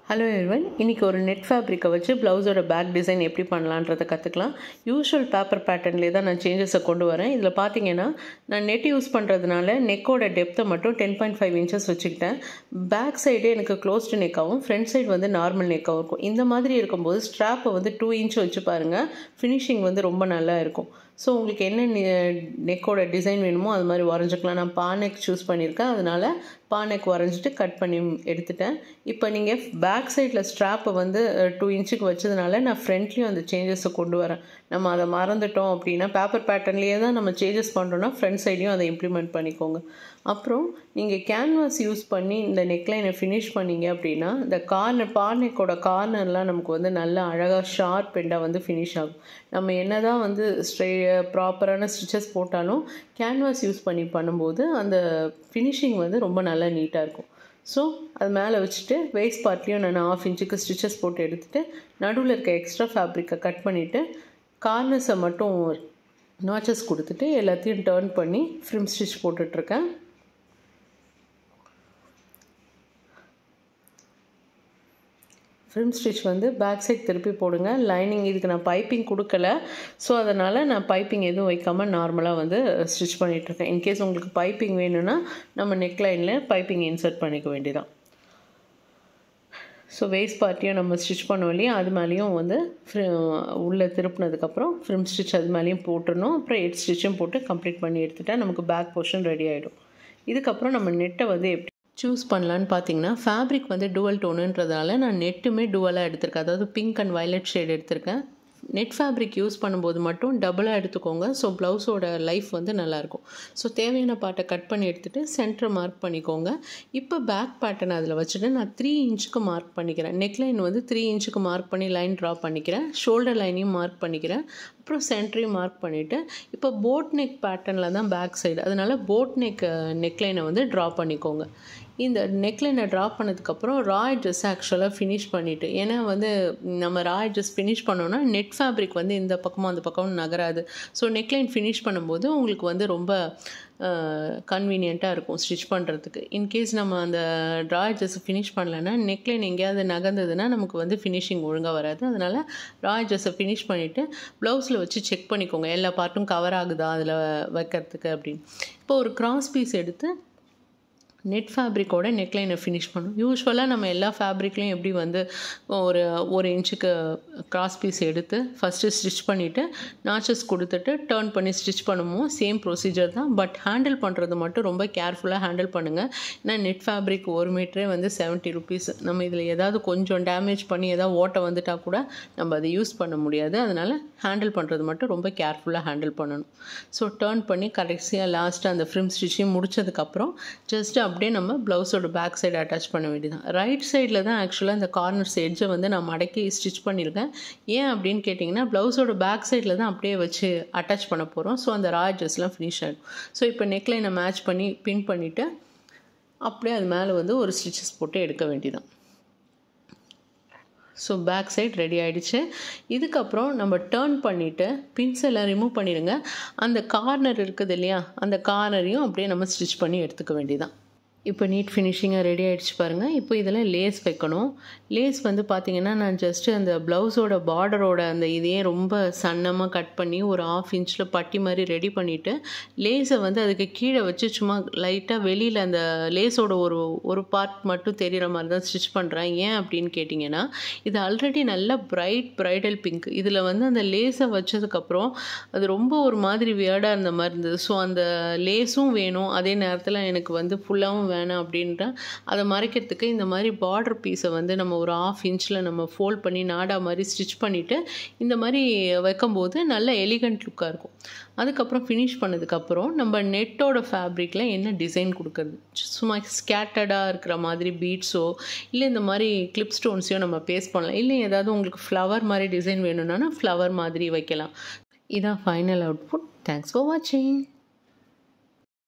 hello elven இன்றைக்கி ஒரு net ஃபேப்ரிக்கை வச்சு ப்ளவுஸோட பேக் டிசைன் எப்படி பண்ணலான்றதை கற்றுக்கலாம் யூஷுவல் பேப்பர் பேட்டர்ன்லேயே தான் நான் சேஞ்சஸை கொண்டு வரேன் இதில் பார்த்தீங்கன்னா நான் நெட் யூஸ் பண்ணுறதுனால நெக்கோட டெப்த்தை மட்டும் டென் பாயிண்ட் ஃபைவ் இன்ச்சஸ் வச்சுக்கிட்டேன் பேக் சைடு எனக்கு க்ளோஸ்டு நெக்காகவும் ஃப்ரண்ட் சைடு வந்து நார்மல் நெக்காகவும் இருக்கும் இந்த மாதிரி இருக்கும்போது ஸ்ட்ராப்பை வந்து டூ இன்ச் வச்சு பாருங்கள் ஃபினிஷிங் வந்து ரொம்ப நல்லா இருக்கும் ஸோ உங்களுக்கு என்ன நெக்கோட டிசைன் வேணுமோ அது மாதிரி வரைஞ்சிக்கலாம் நான் பா நெக் சூஸ் பண்ணியிருக்கேன் அதனால் பா நெக் வரைஞ்சிட்டு கட் பண்ணி எடுத்துட்டேன் இப்போ நீங்கள் பேக் சைடில் ஸ்ட்ராப்பை வந்து டூ இன்ச்சுக்கு வச்சதுனால நான் ஃப்ரண்ட்லேயும் அந்த சேஞ்சஸை கொண்டு வரேன் நம்ம அதை மறந்துட்டோம் அப்படின்னா பேப்பர் பேட்டர்ன்லேயே தான் நம்ம சேஞ்சஸ் பண்ணுறோன்னா ஃப்ரண்ட் சைடையும் அதை இம்ப்ளிமெண்ட் பண்ணிக்கோங்க அப்புறம் நீங்கள் கேன்வாஸ் யூஸ் பண்ணி இந்த நெக்லைனை ஃபினிஷ் பண்ணீங்க அப்படின்னா இந்த கார்னர் பானைக்கோட கார்னர்லாம் நமக்கு வந்து நல்ல அழகாக ஷார்ப் எண்டாக வந்து ஃபினிஷ் ஆகும் நம்ம என்ன தான் வந்து ஸ்ட்ரெ ப்ராப்பரான ஸ்டிச்சஸ் போட்டாலும் கேன்வாஸ் யூஸ் பண்ணி பண்ணும்போது அந்த ஃபினிஷிங் வந்து ரொம்ப நல்லா நீட்டாக இருக்கும் ஸோ அது மேலே வச்சுட்டு வேஸ்ட் பார்ட்லேயும் நான் ஆஃப் இன்ச்சுக்கு ஸ்டிச்சஸ் போட்டு எடுத்துகிட்டு நடுவில் இருக்க எக்ஸ்ட்ரா ஃபேப்ரிக்கை கட் பண்ணிவிட்டு கார்னர்ஸை மட்டும் நாச்சஸ் கொடுத்துட்டு எல்லாத்தையும் டேர்ன் பண்ணி ஃப்ரிம் ஸ்டிச் போட்டுட்ருக்கேன் ஃப்ரிம் ஸ்டிச் வந்து பேக் சைட் திருப்பி போடுங்க லைனிங் இதுக்கு நான் பைப்பிங் கொடுக்கல ஸோ அதனால் நான் பைப்பிங் எதுவும் வைக்காமல் நார்மலாக வந்து ஸ்டிச் பண்ணிகிட்ருக்கேன் இன்கேஸ் உங்களுக்கு பைப்பிங் வேணும்னா நம்ம நெக் லைனில் பைப்பிங் இன்சர்ட் பண்ணிக்க வேண்டியதான் ஸோ வேஸ்ட் பார்ட்டியும் நம்ம ஸ்டிச் பண்ணோம் இல்லையா அது மேலேயும் வந்து உள்ளே திருப்பினதுக்கப்புறம் ஃப்ரிம் ஸ்டிச் அது மேலேயும் போட்டுடணும் அப்புறம் எட் ஸ்டிச்சும் போட்டு கம்ப்ளீட் பண்ணி எடுத்துட்டா நமக்கு பேக் போர்ஷன் ரெடி ஆகிடும் இதுக்கப்புறம் நம்ம நெட்டை வந்து எப்படி சூஸ் பண்ணலான்னு பார்த்தீங்கன்னா ஃபேப்ரிக் வந்து டுவல் டோனுன்றதால நான் நெட்டுமே டுவலாக எடுத்திருக்கேன் அதாவது பிங்க் அண்ட் வயலட் ஷேட் எடுத்திருக்கேன் நெட் ஃபேப்ரிக் யூஸ் பண்ணும்போது மட்டும் டபுளாக எடுத்துக்கோங்க ஸோ ப்ளவுஸோட லைஃப் வந்து நல்லாயிருக்கும் ஸோ தேவையான பாட்டை கட் பண்ணி எடுத்துகிட்டு சென்டரை மார்க் பண்ணிக்கோங்க இப்போ பேக் பேட்டர்ன் அதில் வச்சுட்டு நான் த்ரீ இன்ச்சுக்கு மார்க் பண்ணிக்கிறேன் நெக்லைன் வந்து த்ரீ இன்ச்சுக்கு மார்க் பண்ணி லைன் ட்ரா பண்ணிக்கிறேன் ஷோல்டர் லைனையும் மார்க் பண்ணிக்கிறேன் அப்புறம் சென்டரையும் மார்க் பண்ணிவிட்டு இப்போ போட் நெக் பேட்டர்னில் தான் பேக் சைடு அதனால் போட் நெக் நெக்லைனை வந்து ட்ரா பண்ணிக்கோங்க இந்த நெக்லைனை ட்ரா பண்ணதுக்கப்புறம் ரா ட்ரெஸ் ஆக்சுவலாக ஃபினிஷ் பண்ணிவிட்டு ஏன்னா வந்து நம்ம ரா ட்ரெஸ் ஃபினிஷ் பண்ணோன்னா நெட் ஃபேப்ரிக் வந்து இந்த பக்கமும் அந்த பக்கமும் நகராது ஸோ நெக்லைன் ஃபினிஷ் பண்ணும்போது உங்களுக்கு வந்து ரொம்ப கன்வீனியண்ட்டாக இருக்கும் ஸ்டிச் பண்ணுறதுக்கு இன்கேஸ் நம்ம அந்த ட்ரா ட்ரெஸ் ஃபினிஷ் பண்ணலன்னா நெக்லைன் எங்கேயாவது நகர்ந்ததுன்னா நமக்கு வந்து ஃபினிஷிங் ஒழுங்காக வராது அதனால் ட்ரா ட்ரெஸ்ஸை ஃபினிஷ் பண்ணிவிட்டு ப்ளவுஸில் வச்சு செக் பண்ணிக்கோங்க எல்லா பார்ட்டும் கவர் ஆகுதா அதில் வைக்கிறதுக்கு அப்படின்னு இப்போ ஒரு கிராஸ் பீஸ் எடுத்து நெட் ஃபேப்ரிக்கோட நெக்லைனை ஃபினிஷ் பண்ணும் யூஸ்வலாக நம்ம எல்லா ஃபேப்ரிக்லேயும் எப்படி வந்து ஒரு ஒரு இன்ச்சுக்கு கிராஸ் பீஸ் எடுத்து ஃபஸ்ட்டு ஸ்டிச் பண்ணிவிட்டு நாச்சஸ் கொடுத்துட்டு டேர்ன் பண்ணி ஸ்டிச் பண்ணுவோம் சேம் ப்ரொசீஜர் தான் பட் ஹேண்டில் பண்ணுறது மட்டும் ரொம்ப கேர்ஃபுல்லாக ஹேண்டில் பண்ணுங்கள் ஏன்னா நெட் ஃபேப்ரிக் ஒரு மீட்டரே வந்து செவன்ட்டி ருபீஸ் நம்ம இதில் ஏதாவது கொஞ்சம் டேமேஜ் பண்ணி ஏதாவது ஓட்டை வந்துட்டால் கூட நம்ம அதை யூஸ் பண்ண முடியாது அதனால் ஹேண்டில் பண்ணுறது மட்டும் ரொம்ப கேர்ஃபுல்லாக ஹேண்டில் பண்ணணும் ஸோ டேர்ன் பண்ணி கடைசியாக லாஸ்ட்டு அந்த ஃப்ரிம் ஸ்டிச்சையும் முடிச்சதுக்கப்புறம் ஜஸ்ட் அப்படியே நம்ம ப்ளவுஸோட பேக் சைடு அட்டாச் பண்ண வேண்டியதான் ரைட் சைடில் தான் ஆக்சுவலாக இந்த கார்னர்ஸ் எட்ஜை வந்து நான் மடக்கி ஸ்டிச் பண்ணியிருக்கேன் ஏன் அப்படின்னு கேட்டிங்கன்னா ப்ளவுஸோட பேக் சைடில் தான் அப்படியே வச்சு அட்டாச் பண்ண போகிறோம் ஸோ அந்த ரா எட்ஜஸ்லாம் ஃபினிஷ் ஆகிடும் ஸோ இப்போ நெக்லைனை மேட்ச் பண்ணி பின் பண்ணிவிட்டு அப்படியே அது மேலே வந்து ஒரு ஸ்டிச்சஸ் போட்டு எடுக்க வேண்டியதான் ஸோ பேக் சைட் ரெடி ஆகிடுச்சு இதுக்கப்புறம் நம்ம டேர்ன் பண்ணிவிட்டு பின்ஸ் எல்லாம் ரிமூவ் பண்ணிடுங்க அந்த கார்னர் இருக்குது இல்லையா அந்த கார்னரையும் அப்படியே நம்ம ஸ்டிச் பண்ணி எடுத்துக்க வேண்டியதான் இப்போ நீட் ஃபினிஷிங்காக ரெடி ஆகிடுச்சு பாருங்கள் இப்போ இதில் லேஸ் வைக்கணும் லேஸ் வந்து பார்த்திங்கன்னா நான் ஜஸ்ட்டு அந்த ப்ளவுஸோட பார்டரோட அந்த இதையே ரொம்ப சன்னமாக கட் பண்ணி ஒரு ஆஃப் இன்ச்சில் பட்டி மாதிரி ரெடி பண்ணிவிட்டு லேஸை வந்து அதுக்கு கீழே வச்சு சும்மா லைட்டாக வெளியில் அந்த லேஸோட ஒரு ஒரு பார்ட் மட்டும் தெரிகிற மாதிரி தான் ஸ்டிச் பண்ணுறேன் ஏன் அப்படின்னு கேட்டிங்கன்னா இது ஆல்ரெடி நல்ல பிரைட் ப்ரைடல் பிங்க் இதில் வந்து அந்த லேஸை வச்சதுக்கப்புறம் அது ரொம்ப ஒரு மாதிரி வியர்டாக இருந்த மாதிரி இருந்தது ஸோ அந்த லேஸும் வேணும் அதே நேரத்தில் எனக்கு வந்து ஃபுல்லாகவும் வேணாம் அப்படின்ற அதை மறைக்கிறதுக்கு இந்த மாதிரி பார்டர் பீஸை வந்து நம்ம ஒரு ஆஃப் இன்ச்சில் நம்ம ஃபோல்ட் பண்ணி நாடா மாதிரி ஸ்டிச் பண்ணிவிட்டு இந்த மாதிரி வைக்கும்போது நல்ல எலிகண்ட் லுக்காக இருக்கும் அதுக்கப்புறம் ஃபினிஷ் பண்ணதுக்கப்புறம் நம்ம நெட்டோட ஃபேப்ரிக்கில் என்ன டிசைன் கொடுக்குறது சும்மா ஸ்கேட்டர்டாக இருக்கிற மாதிரி பீட்ஸோ இல்லை இந்த மாதிரி கிளிப் ஸ்டோன்ஸையோ நம்ம பேஸ்ட் பண்ணலாம் இல்லை ஏதாவது உங்களுக்கு ஃப்ளவர் மாதிரி டிசைன் வேணும்னா ஃப்ளவர் மாதிரி வைக்கலாம் இதான் ஃபைனல் அவுட்புட் தேங்க்ஸ் ஃபார் வாட்சிங்